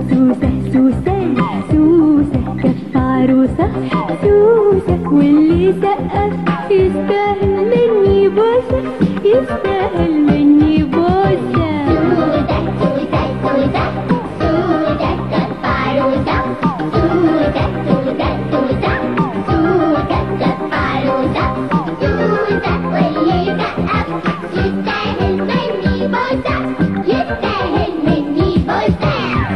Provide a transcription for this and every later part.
سوسة سوسة سوسة كف عروسة سوسة واللي سقف يستاهل مني بوسة يستاهل مني بوسة يستاهل مني بوسة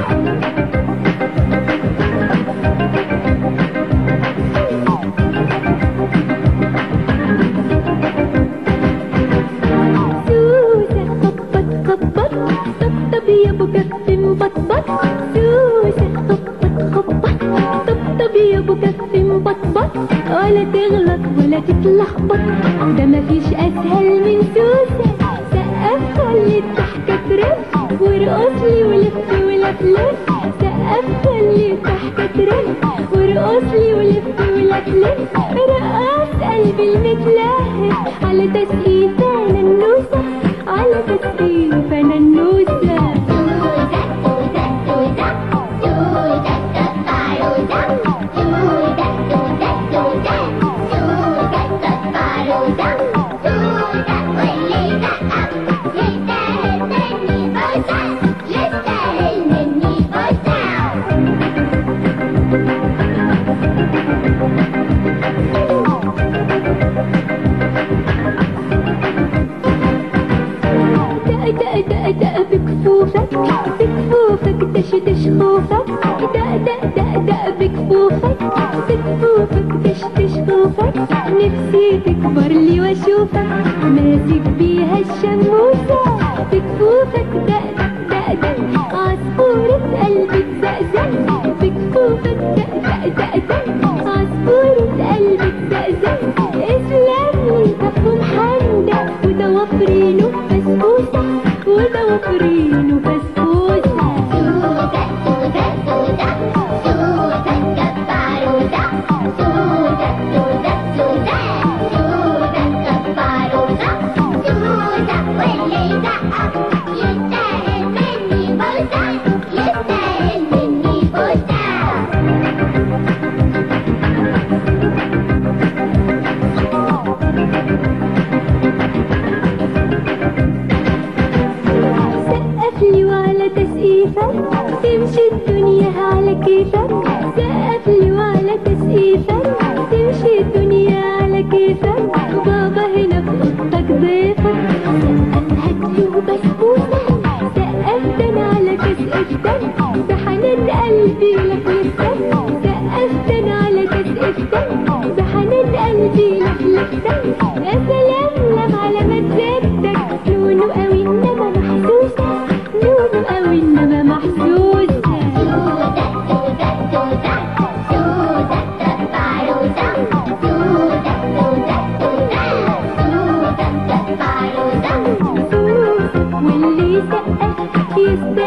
سوسة خبط خبط طبطب يا ابو كف مبطبط سوسة خبط خبط طبطب يا ابو كف مبطبط ولا تغلط ولا تتلخبط ده مفيش اسهل من سوسة سقف خلي الضحكة ترف وارقص لي ولف ولفلف سقف خلي الضحكة ترف وارقص لي ولف ولفلف رقص قلبي المتلهف على تسقيف انا النوسة على تسقيف انا النوسة يستاهل مني بوسة دق دق دق دق بكفوفك بكفوفك دش دش خوفك دق دق دق دق بكفوفك بكفوفك دش دش خوفك نفسي تكبر لي واشوفك ماسك بيها الشموسة بكفوفك دق دق دق دق عصفورة قلبي تزقزق بكفوفك دق دق دق دق عصفورة قلبي تزقزق اسلام لي كف محندق وضوافرينه بسبوسة وضوافرينه بسبوسة يستاهل مني بوسة يستاهل مني بوسة سقف لي وعلى تسقيفك تمشي الدنيا على كيفك سقف لي وعلى تسقيفك تمشي الدنيا على كيفك بابا هنا في اوضتك ضيفك سقف هاتلي وبسبوسة سقف ده انا على تسقيفتك بحنان قلبي لفلفتك سقف ده انا على تسقيفتك بحنان قلبي لفلفتك يا سلام لم على مزاجتك لونه قوي انما محسوسة لونه قوي انما محسوسة واللي سقف يستاهل